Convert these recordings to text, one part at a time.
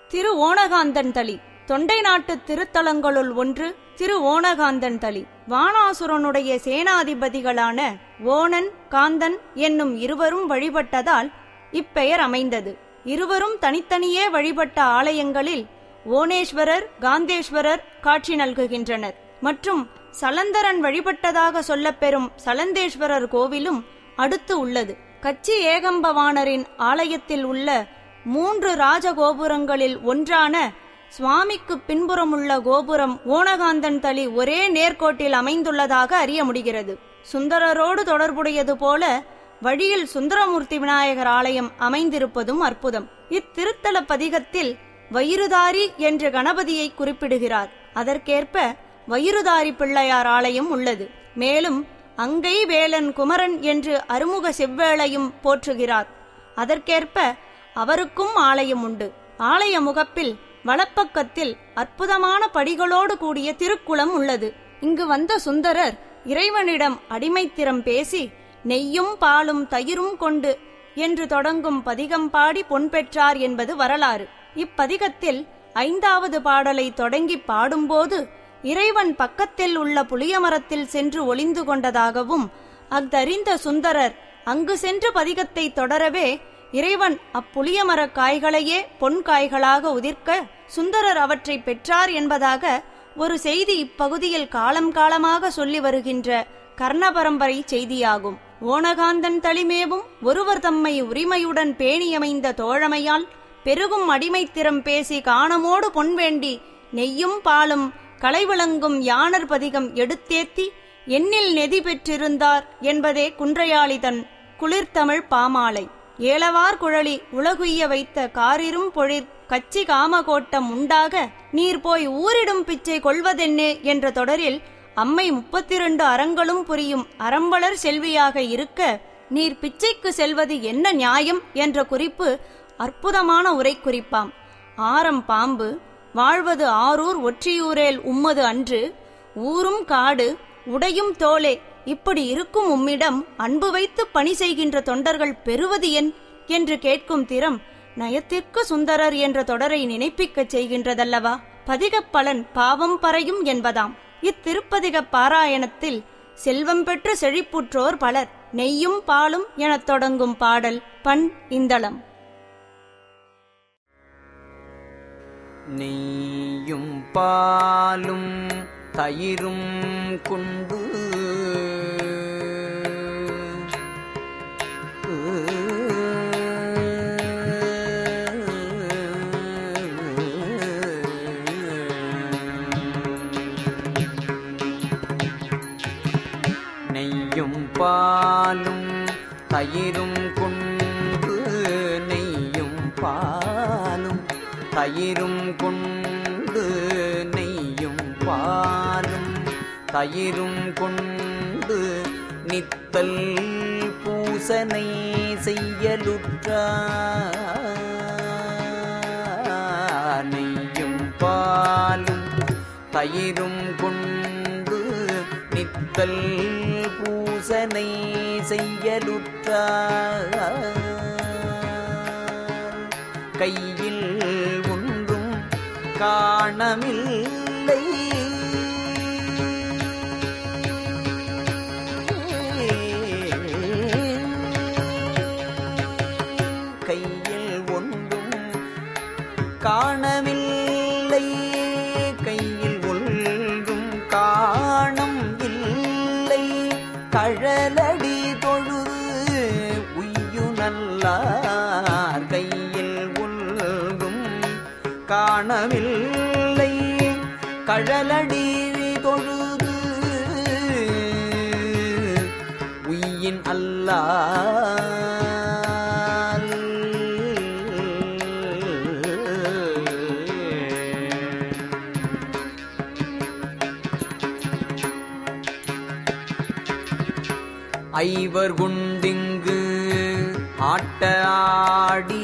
திரு ஓணகாந்தன் தளி தொண்டை நாட்டு திருத்தலங்களுள் ஒன்று திரு ஓணகாந்தன் தளி வானாசுரனுடைய சேனாதிபதிகளான ஓணன் காந்தன் என்னும் இருவரும் வழிபட்டதால் இப்பெயர் அமைந்தது இருவரும் தனித்தனியே வழிபட்ட ஆலயங்களில் ஓணேஸ்வரர் காந்தேஸ்வரர் காட்சி நல்குகின்றனர் மற்றும் சலந்தரன் வழிபட்டதாக சொல்லப்பெறும் சலந்தேஸ்வரர் கோவிலும் அடுத்து உள்ளது கச்சி ஏகம்பவாணரின் ஆலயத்தில் உள்ள மூன்று ராஜகோபுரங்களில் ஒன்றான சுவாமிக்கு பின்புறமுள்ள கோபுரம் ஓணகாந்தன் தளி ஒரே நேர்கோட்டில் அமைந்துள்ளதாக அறிய முடிகிறது சுந்தரரோடு தொடர்புடையது போல வழியில் சுந்தரமூர்த்தி விநாயகர் ஆலயம் அமைந்திருப்பதும் அற்புதம் இத்திருத்தல பதிகத்தில் வயிறுதாரி என்ற கணபதியை குறிப்பிடுகிறார் அதற்கேற்ப வயிறுதாரி பிள்ளையார் ஆலயம் உள்ளது மேலும் அங்கை வேலன் குமரன் என்று அருமுக செவ்வேளையும் போற்றுகிறார் அதற்கேற்ப அவருக்கும் ஆலயம் உண்டு ஆலய முகப்பில் வலப்பக்கத்தில் அற்புதமான படிகளோடு கூடிய திருக்குளம் உள்ளது இங்கு வந்த சுந்தரர் இறைவனிடம் அடிமைத்திறம் பேசி நெய்யும் பாலும் தயிரும் கொண்டு என்று தொடங்கும் பதிகம் பாடி பொன் பெற்றார் என்பது வரலாறு இப்பதிகத்தில் ஐந்தாவது பாடலை தொடங்கி பாடும்போது இறைவன் பக்கத்தில் உள்ள புளியமரத்தில் சென்று ஒளிந்து கொண்டதாகவும் அஃதறிந்த சுந்தரர் அங்கு சென்று பதிகத்தை தொடரவே இறைவன் அப்புளியமர காய்களையே பொன் காய்களாக உதிர்க்க சுந்தரர் அவற்றை பெற்றார் என்பதாக ஒரு செய்தி இப்பகுதியில் காலம் காலமாக சொல்லி வருகின்ற கர்ணபரம்பரை செய்தியாகும் ஓணகாந்தன் தளிமேவும் ஒருவர் தம்மை உரிமையுடன் பேணியமைந்த தோழமையால் பெருகும் அடிமைத்திறம் பேசி காணமோடு பொன் வேண்டி நெய்யும் பாலும் களைவிளங்கும் யானர் பதிகம் எடுத்தேத்தி எண்ணில் நெதி பெற்றிருந்தார் என்பதே குன்றையாளி தன் குளிர்தமிழ் பாமாலை ஏலவார் குழலி உலகுய்ய வைத்த காரிரும் பொழிற் கச்சி காமகோட்டம் உண்டாக நீர் போய் ஊரிடும் பிச்சை கொள்வதென்னே என்ற தொடரில் அம்மை முப்பத்திரண்டு அறங்களும் புரியும் அறம்பளர் செல்வியாக இருக்க நீர் பிச்சைக்கு செல்வது என்ன நியாயம் என்ற குறிப்பு அற்புதமான உரை குறிப்பாம் ஆரம் பாம்பு வாழ்வது ஆரூர் ஒற்றியூரேல் உம்மது அன்று ஊரும் காடு உடையும் தோலே இப்படி இருக்கும் உம்மிடம் அன்பு வைத்து பணி செய்கின்ற தொண்டர்கள் பெறுவது என் என்று கேட்கும் திறம் நயத்திற்கு சுந்தரர் என்ற தொடரை நினைப்பிக்கச் செய்கின்றதல்லவா பதிகப் பலன் பாவம் பறையும் என்பதாம் இத்திருப்பதிக பாராயணத்தில் செல்வம் பெற்று செழிப்புற்றோர் பலர் நெய்யும் பாலும் எனத் தொடங்கும் பாடல் பண் இந்தளம் நெய்யும் பாலும் தயிரும் கொண்டு நெய்யும் பாலும் தயிரும் கொண்டு நெய்யும் பாலும் தயிரும் கொண்டு நெய்யும் பாலும் தயிரும் கொண்டு நித்தல் பூசனை செய்யலுற்றார் நெய்யும் பாலும் தயிரும் கொண்டு நித்தல் பூசனை செய்யலுற்றார் கையில் ஒன்றும் காணமில்லை கையில் ஒன்றும் காணமில்லை கையில் ஒன்றும் காணம் இல்லை கழலடி தொழுது உய்யு நல்லார் கையில் ஒன்றும் காணவில்லை கழலடி தொழுது உய்யின் அல்லால் ஐவர் குண்டிங்கு ஆட்ட ஆடி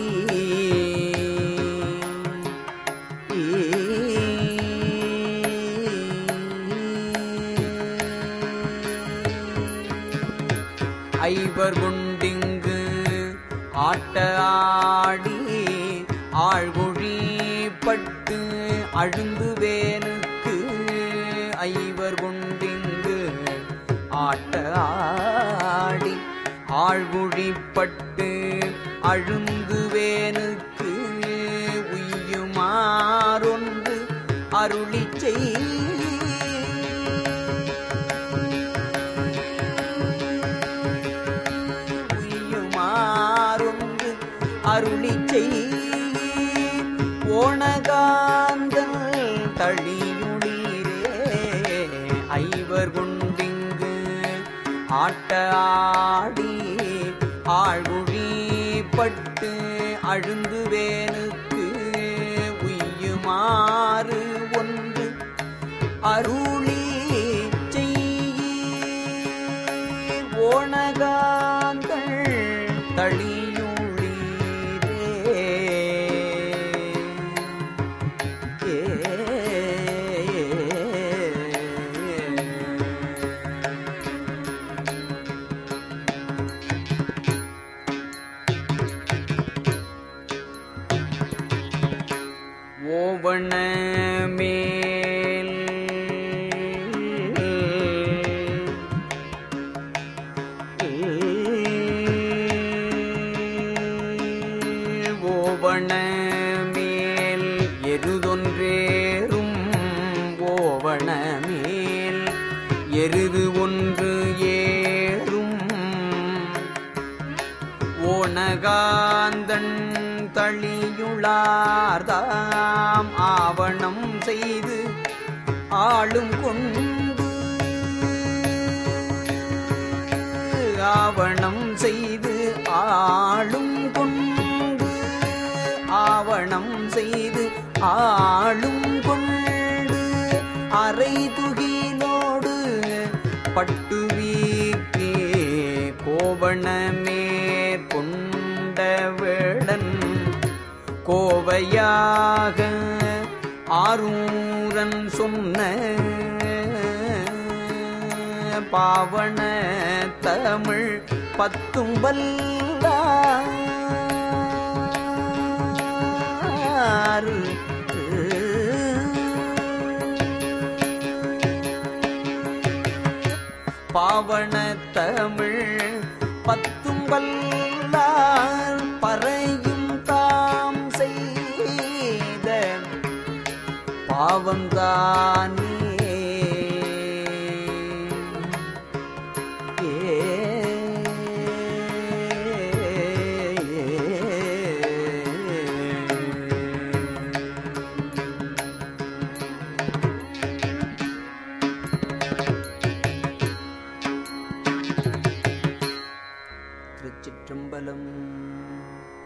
ஐவர் குண்டிங்கு ஆட்ட ஆடி ஆழ்குழி அழுந்துவேனுக்கு ஐவர் கொண்டிங்கு ஆட்ட ஆடி ஆழ்குழிப்பட்டு அழுந்துவேனுக்கு உய்யுமாறொன்று அருளி செய் உய்யுமாறொன்று அருளி செய் ஓணகாந்தல் தழியுளீரே ஐவர் கொண்டிங்கு ஆட்ட ஆடி ஆழ்குழிப்பட்டு அழுந்துவேனுக்கு உய்யுமாறு ஒன்று அருளி செய் ஓணகாங்கள் தளியுளீரே ஓவண மேல் ஓவண மேல் எருதொன்றேறும் ஓவண மேல் எருது ஒன்று ஏறும் ஓனகாந்தன் தளியுளார்தாம் ஆவணம் செய்து ஆளும் கொண்டு ஆவணம் செய்து ஆளும் கொண்டு ஆவணம் செய்து ஆளும் கொண்டு அரை துகிலோடு பட்டு வீக்கே கோவணமே கொண்ட வேடன் கோவையாக ஆரூரன் சொன்ன பாவன தமிழ் பத்தும் வல்லார் பாவன தமிழ் பத்தும் வல்லார் பறையும் தாம் செய்த பாவம்தானே திருச்சிற்றம்பலம்